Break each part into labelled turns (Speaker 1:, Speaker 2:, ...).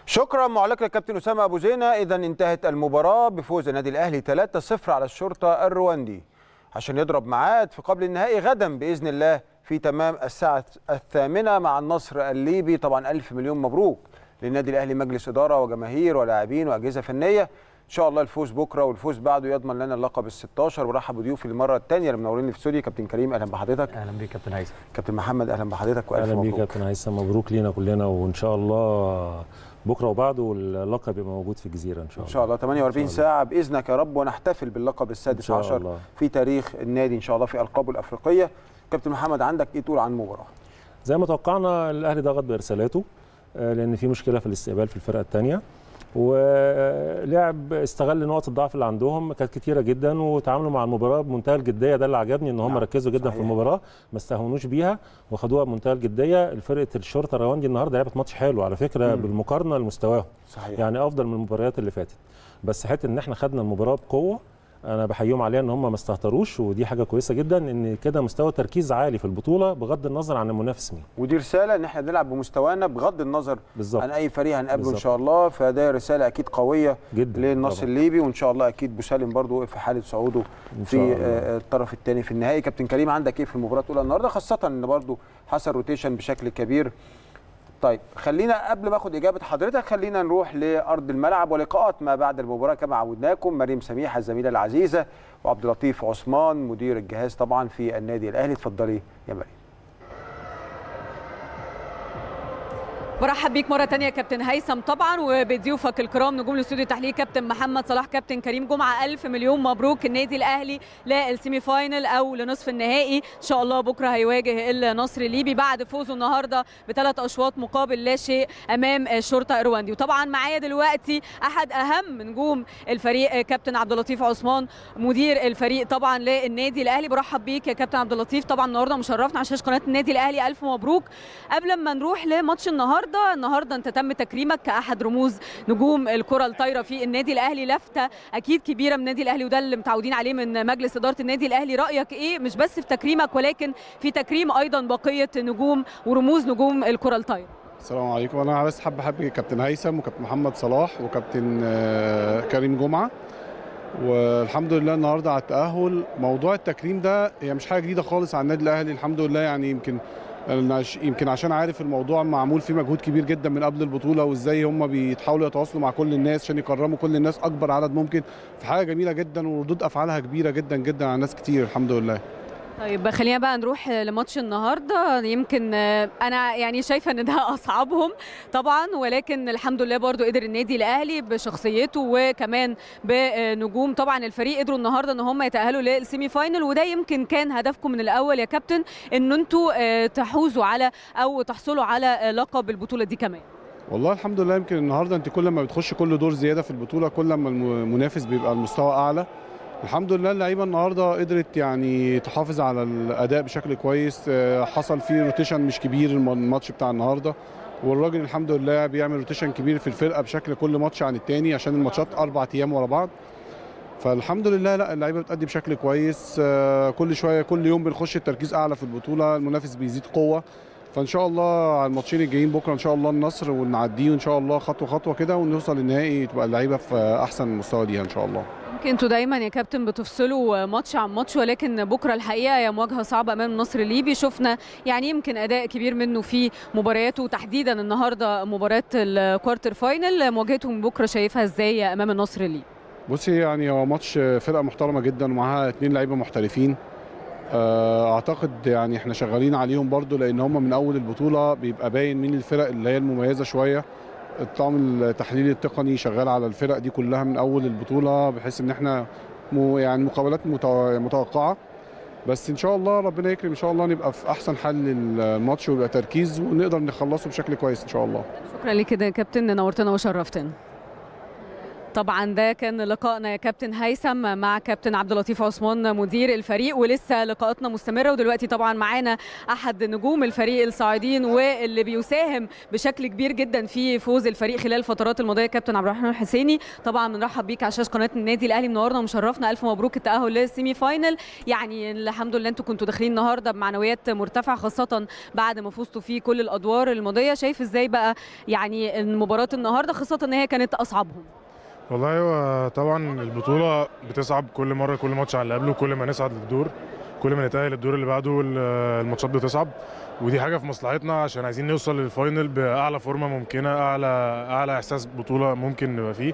Speaker 1: شكرا معلق الكابتن اسامه ابو زينه اذا انتهت المباراه بفوز النادي الاهلي 3-0 على الشرطه الرواندي عشان يضرب ميعاد في قبل النهائي غدا باذن الله في تمام الساعه الثامنه مع النصر الليبي طبعا الف مليون مبروك للنادي الاهلي مجلس اداره وجماهير ولاعبين واجهزه فنيه ان شاء الله الفوز بكره والفوز بعده يضمن لنا اللقب ال 16 ورحب بضيوفي المره الثانيه اللي منوريني في الاستوديو كابتن كريم اهلا بحضرتك
Speaker 2: اهلا بيك كابتن هيثم
Speaker 1: كابتن محمد اهلا بحضرتك والف
Speaker 3: اهلا بيك
Speaker 1: مبروك
Speaker 3: كابتن هيثم مبروك لينا كلنا وان شاء الله بكره وبعده اللقب يبقى موجود في الجزيره ان شاء الله
Speaker 1: ان شاء الله 48 ساعه باذنك يا رب ونحتفل باللقب السادس
Speaker 3: إن شاء
Speaker 1: عشر
Speaker 3: الله.
Speaker 1: في تاريخ النادي ان شاء الله في القابه الافريقيه كابتن محمد عندك ايه تقول عن المباراه
Speaker 3: زي ما توقعنا الاهلي ضغط بارسالاته آه، لان في مشكله في الاستقبال في الفرقه الثانيه ولعب استغل نقط الضعف اللي عندهم كانت كتيره جدا وتعاملوا مع المباراه بمنتهى الجديه ده اللي عجبني ان هم
Speaker 1: نعم،
Speaker 3: ركزوا جدا
Speaker 1: صحيح.
Speaker 3: في المباراه ما استهونوش بيها وخدوها بمنتهى الجديه فرقه الشرطه الرواندي النهارده لعبت ماتش حلو على فكره
Speaker 1: مم.
Speaker 3: بالمقارنه لمستواهم
Speaker 1: صحيح
Speaker 3: يعني افضل من المباريات اللي فاتت بس حته ان احنا خدنا المباراه بقوه انا بحييهم عليها ان هم ما استهتروش ودي حاجه كويسه جدا ان كده مستوى تركيز عالي في البطوله بغض النظر عن المنافس مين
Speaker 1: ودي رساله ان احنا نلعب بمستوانا بغض النظر
Speaker 3: بالظبط
Speaker 1: عن اي فريق هنقابله ان
Speaker 3: بالظبط.
Speaker 1: شاء الله فده رساله اكيد قويه
Speaker 3: جدا
Speaker 1: للنصر
Speaker 3: طبعاً.
Speaker 1: الليبي وان شاء الله اكيد بوسالم برضو وقف في حاله صعوده
Speaker 3: إن شاء
Speaker 1: في
Speaker 3: الله.
Speaker 1: آه، الطرف الثاني في النهائي كابتن كريم عندك ايه في المباراه الاولى النهارده خاصه ان برضو حصل روتيشن بشكل كبير طيب خلينا قبل ما اخد اجابه حضرتك خلينا نروح لارض الملعب ولقاءات ما بعد المباراه كما عودناكم مريم سميحه الزميله العزيزه وعبد اللطيف عثمان مدير الجهاز طبعا في النادي الاهلي اتفضلي يا مريم
Speaker 4: برحب بيك مرة تانية يا كابتن هيثم طبعا وبضيوفك الكرام نجوم الاستوديو التحليلي كابتن محمد صلاح كابتن كريم جمعة ألف مليون مبروك النادي الأهلي للسيمي فاينل أو لنصف النهائي إن شاء الله بكرة هيواجه النصر الليبي بعد فوزه النهاردة بثلاث أشواط مقابل لا شيء أمام الشرطة الرواندي وطبعا معايا دلوقتي أحد أهم نجوم الفريق كابتن عبد اللطيف عثمان مدير الفريق طبعا للنادي الأهلي برحب بيك يا كابتن عبد اللطيف طبعا النهارده مشرفنا على شاشة قناة النادي الأهلي ألف مبروك قبل ما نروح لماتش النهارده النهارده انت تم تكريمك كاحد رموز نجوم الكره الطايره في النادي الاهلي لفته اكيد كبيره من النادي الاهلي وده اللي متعودين عليه من مجلس اداره النادي الاهلي رايك ايه مش بس في تكريمك ولكن في تكريم ايضا بقيه نجوم ورموز نجوم الكره الطايره
Speaker 5: السلام عليكم انا بس حابب احب كابتن هيثم وكابتن محمد صلاح وكابتن آه، كريم جمعه والحمد لله النهارده على التاهل موضوع التكريم ده هي مش حاجه جديده خالص على النادي الاهلي الحمد لله يعني يمكن أنا عش- يمكن عشان عارف الموضوع معمول فيه مجهود كبير جدا من قبل البطوله وازاي هم بيتحاولوا يتواصلوا مع كل الناس عشان يكرموا كل الناس اكبر عدد ممكن في حاجه جميله جدا وردود افعالها كبيره جدا جدا على ناس كتير الحمد لله
Speaker 4: طيب خلينا بقى نروح لماتش النهارده يمكن آه، انا يعني شايفه ان ده اصعبهم طبعا ولكن الحمد لله برضو قدر النادي الاهلي بشخصيته وكمان بنجوم طبعا الفريق قدروا النهارده ان هم يتاهلوا للسيمي فاينل وده يمكن كان هدفكم من الاول يا كابتن ان انتوا آه، تحوزوا على او تحصلوا على آه، لقب البطوله دي كمان
Speaker 5: والله الحمد لله يمكن النهارده انت كل ما بتخش كل دور زياده في البطوله كل ما المنافس بيبقى المستوى اعلى الحمد لله اللعيبه النهارده قدرت يعني تحافظ على الاداء بشكل كويس آه، حصل فيه روتيشن مش كبير الم- الماتش بتاع النهارده والراجل الحمد لله بيعمل روتيشن كبير في الفرقه بشكل كل ماتش عن التاني عشان الماتشات اربع ايام ورا بعض فالحمد لله لا اللعيبه بتأدي بشكل كويس آه، كل شويه كل يوم بنخش التركيز اعلى في البطوله المنافس بيزيد قوه فان شاء الله على الماتشين الجايين بكره ان شاء الله النصر ونعديه ان شاء الله خطوه خطوه كده ونوصل للنهائي تبقى اللعيبه في احسن مستوى ليها ان شاء الله
Speaker 4: يمكن انتوا دايما يا كابتن بتفصلوا ماتش عن ماتش ولكن بكره الحقيقه هي مواجهه صعبه امام النصر الليبي شفنا يعني يمكن اداء كبير منه في مبارياته تحديدا النهارده مباراه الكوارتر فاينل مواجهتهم بكره شايفها ازاي امام النصر الليبي
Speaker 5: بصي يعني هو ماتش فرقه محترمه جدا ومعاها اتنين لعيبه محترفين آه، اعتقد يعني احنا شغالين عليهم برضو لان هم من اول البطوله بيبقى باين مين الفرق اللي هي المميزه شويه الطاقم التحليلي التقني شغال على الفرق دي كلها من اول البطوله بحيث ان احنا مو يعني مقابلات متو- متوقعه بس ان شاء الله ربنا يكرم ان شاء الله نبقى في احسن حل للماتش ويبقى تركيز ونقدر نخلصه بشكل كويس ان شاء الله
Speaker 4: شكرا لك كده يا كابتن نورتنا وشرفتنا طبعا ده كان لقائنا يا كابتن هيثم مع كابتن عبد اللطيف عثمان مدير الفريق ولسه لقاءاتنا مستمره ودلوقتي طبعا معانا احد نجوم الفريق الصاعدين واللي بيساهم بشكل كبير جدا في فوز الفريق خلال الفترات الماضيه كابتن عبد الرحمن الحسيني طبعا بنرحب بيك على شاشه قناه النادي الاهلي منورنا ومشرفنا الف مبروك التاهل للسيمي فاينل يعني الحمد لله انتوا كنتوا داخلين النهارده بمعنويات مرتفعه خاصه بعد ما فزتوا في كل الادوار الماضيه شايف ازاي بقى يعني مباراه النهارده خاصه ان هي كانت اصعبهم
Speaker 2: والله هو طبعا البطولة بتصعب كل مرة كل ماتش على اللي قبله كل ما نصعد للدور كل ما نتأهل للدور اللي بعده ال- الماتشات بتصعب ودي حاجة في مصلحتنا عشان عايزين نوصل للفاينل بأعلى فورمة ممكنة أعلى أعلى إحساس بطولة ممكن نبقى فيه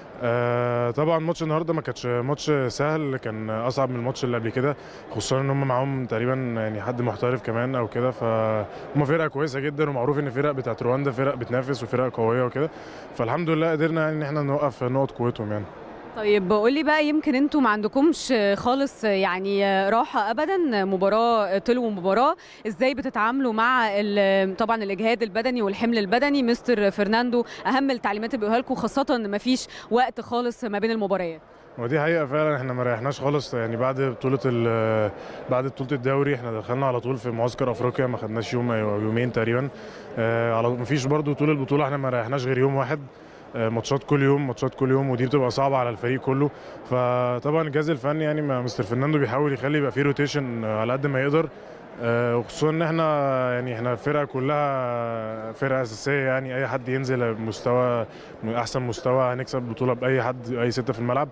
Speaker 2: آه طبعا ماتش النهارده ما كانش ماتش سهل كان اصعب من الماتش اللي قبل كده خصوصا ان هم معاهم تقريبا يعني حد محترف كمان او كده فهم فرقه كويسه جدا ومعروف ان الفرق بتاعت رواندا فرق بتنافس وفرق قويه وكده فالحمد لله قدرنا يعني ان احنا نوقف نقط قوتهم يعني
Speaker 4: طيب قول لي بقى يمكن انتوا ما عندكمش خالص يعني راحه ابدا مباراه تلو مباراه ازاي بتتعاملوا مع ال- طبعا الاجهاد البدني والحمل البدني مستر فرناندو اهم التعليمات اللي بيقولها لكم خاصه ان ما فيش وقت خالص ما بين المباريات
Speaker 2: ودي حقيقة فعلا احنا ما ريحناش خالص يعني بعد بطولة ال- بعد بطولة الدوري احنا دخلنا على طول في معسكر افريقيا ما خدناش يوم او يومين تقريبا اه على ما فيش برضو طول البطولة احنا ما ريحناش غير يوم واحد اه ماتشات كل يوم ماتشات كل يوم ودي بتبقى صعبة على الفريق كله فطبعا الجهاز الفني يعني مع مستر فرناندو بيحاول يخلي يبقى فيه روتيشن على قد ما يقدر اه وخصوصا ان احنا يعني احنا الفرقة كلها فرقة اساسية يعني اي حد ينزل مستوى احسن مستوى هنكسب البطولة باي حد اي ستة في الملعب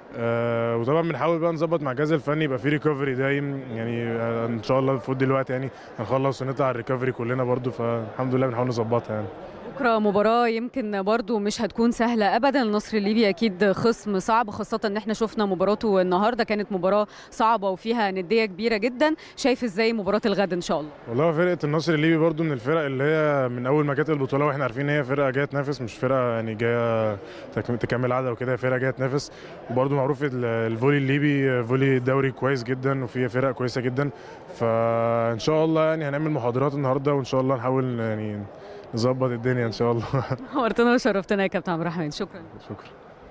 Speaker 2: آه وطبعا بنحاول بقى نظبط مع الجهاز الفني يبقى في ريكفري دايم يعني آه ان شاء الله المفروض دلوقتي يعني هنخلص ونطلع الريكفري كلنا برضو فالحمد لله بنحاول نظبطها يعني
Speaker 4: بكره مباراه يمكن برضو مش هتكون سهله ابدا النصر الليبي اكيد خصم صعب خاصه ان احنا شفنا مباراته النهارده كانت مباراه صعبه وفيها نديه كبيره جدا شايف ازاي مباراه الغد ان شاء الله
Speaker 2: والله فرقه النصر الليبي برضو من الفرق اللي هي من اول ما جت البطوله واحنا عارفين ان هي فرقه جايه تنافس مش فرقه يعني جايه تك- تكمل عدد وكده هي فرقه جايه تنافس وبرضو معروف ال- الفولي الليبي فولي دوري كويس جدا وفيه فرق كويسه جدا فان شاء الله يعني هنعمل محاضرات النهارده وان شاء الله نحاول يعني نظبط الدنيا ان شاء الله
Speaker 4: نورتنا وشرفتنا يا كابتن عبد الرحمن شكرا
Speaker 2: شكرا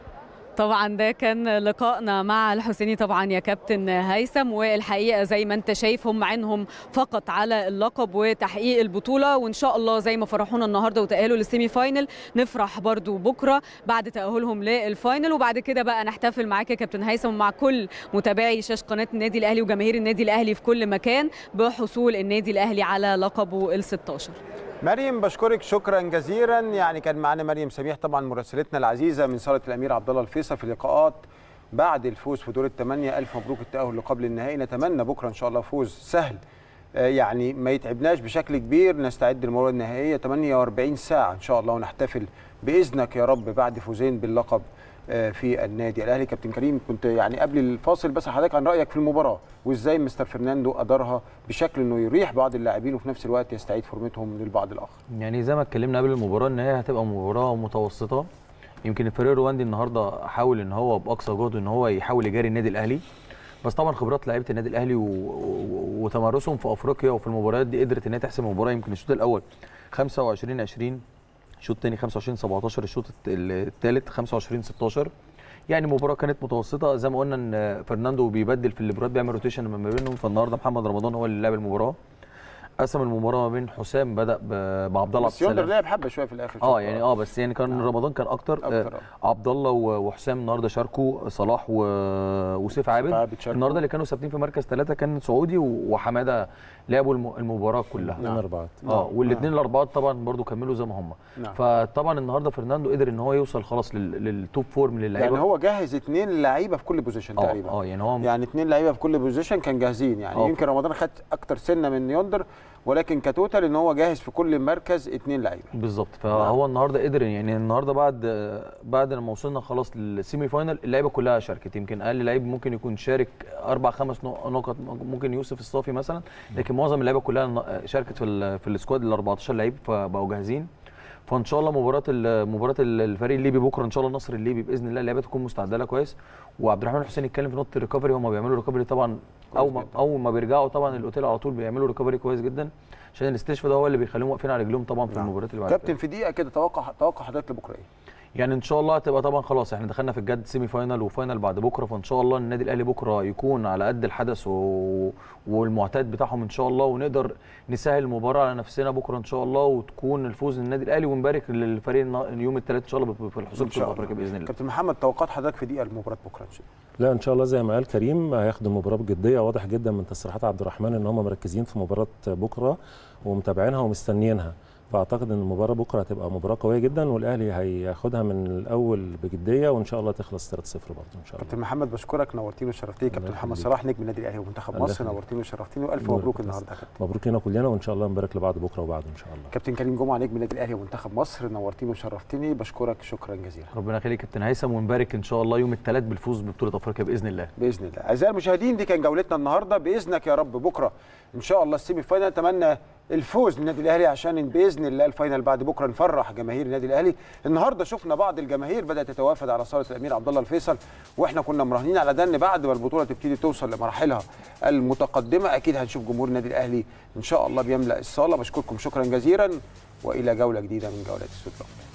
Speaker 4: طبعا ده كان لقائنا مع الحسيني طبعا يا كابتن هيثم والحقيقه زي ما انت شايف هم عينهم فقط على اللقب وتحقيق البطوله وان شاء الله زي ما فرحونا النهارده وتاهلوا للسيمي فاينل نفرح برضو بكره بعد تاهلهم للفاينل وبعد كده بقى نحتفل معاك يا كابتن هيثم ومع كل متابعي شاشه قناه النادي الاهلي وجماهير النادي الاهلي في كل مكان بحصول النادي الاهلي على لقبه ال 16
Speaker 1: مريم بشكرك شكرا جزيلا يعني كان معانا مريم سميح طبعا مراسلتنا العزيزه من صاله الامير عبد الله الفيصل في لقاءات بعد الفوز في دور الثمانيه الف مبروك التاهل لقبل النهائي نتمنى بكره ان شاء الله فوز سهل آه، يعني ما يتعبناش بشكل كبير نستعد للمباراه النهائيه 48 ساعه ان شاء الله ونحتفل باذنك يا رب بعد فوزين باللقب آه، في النادي الاهلي كابتن كريم كنت يعني قبل الفاصل بس حضرتك عن رايك في المباراه وازاي مستر فرناندو ادارها بشكل انه يريح بعض اللاعبين وفي نفس الوقت يستعيد فورمتهم للبعض الاخر
Speaker 6: يعني زي ما اتكلمنا قبل المباراه ان هي هتبقى مباراه متوسطه يمكن الفريق الرواندي النهارده حاول ان هو باقصى جهده ان هو يحاول يجاري النادي الاهلي بس طبعا خبرات لعيبه النادي الاهلي و... و... وتمرسهم في افريقيا وفي المباريات دي قدرت ان هي تحسم المباراه يمكن الشوط الاول 25 20 الشوط الثاني 25 17 الشوط الثالث 25 16 يعني المباراه كانت متوسطه زي ما قلنا ان فرناندو بيبدل في الليبرات بيعمل روتيشن ما بينهم فالنهارده محمد رمضان هو اللي لعب المباراه قسم المباراه ما بين حسام بدا ب- بعبد الله عبد
Speaker 1: بس يندر
Speaker 6: السلام
Speaker 1: لعب حبه شويه في الاخر
Speaker 6: اه يعني اه بس يعني كان رمضان كان اكتر,
Speaker 1: أكتر،
Speaker 6: آه عبد الله و- وحسام النهارده شاركوا صلاح و... وسيف عابد
Speaker 1: عابد شاركوا.
Speaker 6: النهارده اللي كانوا ثابتين في مركز ثلاثه كان سعودي و- وحماده لعبوا الم... المباراه كلها
Speaker 3: اثنين اربعات
Speaker 6: اه والاثنين الاربعات طبعا برضو كملوا زي ما هم
Speaker 1: نعم.
Speaker 6: فطبعا النهارده فرناندو قدر ان هو يوصل خلاص لل... للتوب فورم للعيبه
Speaker 1: يعني هو جهز اثنين لعيبه في كل بوزيشن
Speaker 6: اه
Speaker 1: تقريبا
Speaker 6: اه يعني هو
Speaker 1: يعني اثنين لعيبه في كل بوزيشن كان جاهزين يعني
Speaker 6: آه.
Speaker 1: يمكن رمضان خد اكتر سنه من يندر ولكن كتوتال ان هو جاهز في كل مركز اثنين لعيبه
Speaker 6: بالظبط فهو النهارده قدر يعني النهارده بعد بعد لما وصلنا خلاص للسيمي فاينل اللعيبه كلها شاركت يمكن اقل لعيب ممكن يكون شارك اربع خمس نق- نقط ممكن يوسف الصافي مثلا لكن معظم اللعيبه كلها ن- شاركت في ال- في السكواد ال 14 لعيب فبقوا جاهزين فان شاء الله مباراه ال- مباراه ال- الفريق الليبي بكره ان شاء الله النصر الليبي باذن الله اللعيبه تكون مستعده لها كويس وعبد الرحمن حسين يتكلم في نقطه الريكفري هم بيعملوا ريكفري طبعا اول ما اول ما بيرجعوا طبعا الاوتيل على طول بيعملوا ريكفري كويس جدا عشان الاستشفاء ده هو اللي بيخليهم واقفين على رجلهم طبعا في
Speaker 1: نعم.
Speaker 6: المباريات اللي بعد
Speaker 1: كابتن في دقيقه كده توقع توقع حضرتك لبكره ايه
Speaker 6: يعني ان شاء الله هتبقى طبعا خلاص احنا دخلنا في الجد سيمي فاينال وفاينال بعد بكره فان شاء الله النادي الاهلي بكره يكون على قد الحدث و... والمعتاد بتاعهم ان شاء الله ونقدر نسهل المباراه على نفسنا بكره ان شاء الله وتكون الفوز للنادي الاهلي ونبارك للفريق النا- يوم الثلاث ان شاء الله في الحصول
Speaker 1: ان
Speaker 6: في
Speaker 1: شاء
Speaker 6: افريقيا
Speaker 1: الله
Speaker 6: باذن الله
Speaker 1: كابتن محمد توقعات حضرتك في دقيقه المباراه بكره ان شاء الله
Speaker 3: لا ان شاء الله زي ما قال كريم هياخدوا المباراه بجديه واضح جدا من تصريحات عبد الرحمن ان هم مركزين في مباراه بكره ومتابعينها ومستنيينها فاعتقد ان المباراه بكره هتبقى مباراه قويه جدا والاهلي هياخدها من الاول بجديه وان شاء الله تخلص 3-0 برضه ان شاء الله
Speaker 1: كابتن محمد بشكرك نورتيني وشرفتني
Speaker 3: الله
Speaker 1: كابتن محمد
Speaker 3: يخليك.
Speaker 1: صلاح نجم النادي الاهلي ومنتخب
Speaker 3: الله
Speaker 1: مصر
Speaker 3: يخليك.
Speaker 1: نورتيني وشرفتني والف
Speaker 3: نورك
Speaker 1: مبروك
Speaker 3: بس.
Speaker 1: النهارده يا كابتن
Speaker 3: مبروك لنا كلنا وان شاء الله نبارك لبعض بكره وبعده ان شاء الله
Speaker 1: كابتن كريم جمعه نجم النادي الاهلي ومنتخب مصر نورتيني وشرفتني بشكرك شكرا جزيلا
Speaker 6: ربنا يخليك يا كابتن هيثم ونبارك ان شاء الله يوم الثلاث بالفوز ببطوله افريقيا باذن الله
Speaker 1: باذن الله اعزائي المشاهدين دي كان جولتنا النهارده باذنك يا رب بكره ان شاء الله السيمي فاينال نتمنى الفوز للنادي الاهلي عشان باذن الله الفاينل بعد بكره نفرح جماهير النادي الاهلي النهارده شفنا بعض الجماهير بدات تتوافد على صاله الامير عبد الله الفيصل واحنا كنا مراهنين على ده ان بعد ما البطوله تبتدي توصل لمراحلها المتقدمه اكيد هنشوف جمهور النادي الاهلي ان شاء الله بيملا الصاله بشكركم شكرا جزيلا والى جوله جديده من جولات السودان